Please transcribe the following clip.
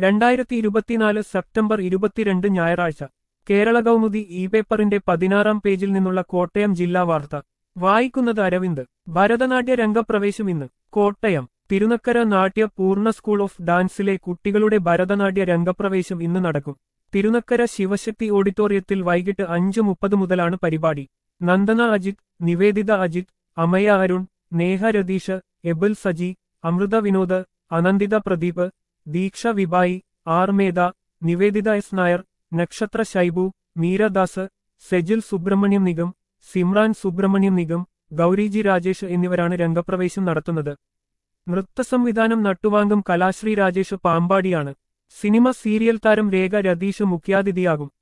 രണ്ടായിരത്തി ഇരുപത്തിനാല് സെപ്റ്റംബർ ഇരുപത്തിരണ്ട് ഞായറാഴ്ച കേരള കൗമുദി ഇ പേപ്പറിന്റെ പതിനാറാം പേജിൽ നിന്നുള്ള കോട്ടയം ജില്ലാ വാർത്ത വായിക്കുന്നത് അരവിന്ദ് ഭരതനാട്യ രംഗപ്രവേശം ഇന്ന് കോട്ടയം തിരുനക്കര നാട്യ പൂർണ്ണ സ്കൂൾ ഓഫ് ഡാൻസിലെ കുട്ടികളുടെ ഭരതനാട്യ രംഗപ്രവേശം ഇന്ന് നടക്കും തിരുനക്കര ശിവശക്തി ഓഡിറ്റോറിയത്തിൽ വൈകിട്ട് അഞ്ച് മുപ്പത് മുതലാണ് പരിപാടി നന്ദന അജിത് നിവേദിത അജിത് അമയ അരുൺ നേഹ രതീഷ് എബിൽ സജി അമൃത വിനോദ് അനന്തിത പ്രദീപ് ദീക്ഷ വിബായി ആർ മേധ നിവേദിത എസ് നായർ നക്ഷത്ര ശൈബു മീരദാസ് സെജിൽ സുബ്രഹ്മണ്യം നിഗം സിമ്രാൻ സുബ്രഹ്മണ്യം നിഗം ഗൗരിജി രാജേഷ് എന്നിവരാണ് രംഗപ്രവേശം നടത്തുന്നത് നൃത്തസംവിധാനം നട്ടുവാങ്കം കലാശ്രീ രാജേഷ് പാമ്പാടിയാണ് സിനിമ സീരിയൽ താരം രേഖ രതീഷ് മുഖ്യാതിഥിയാകും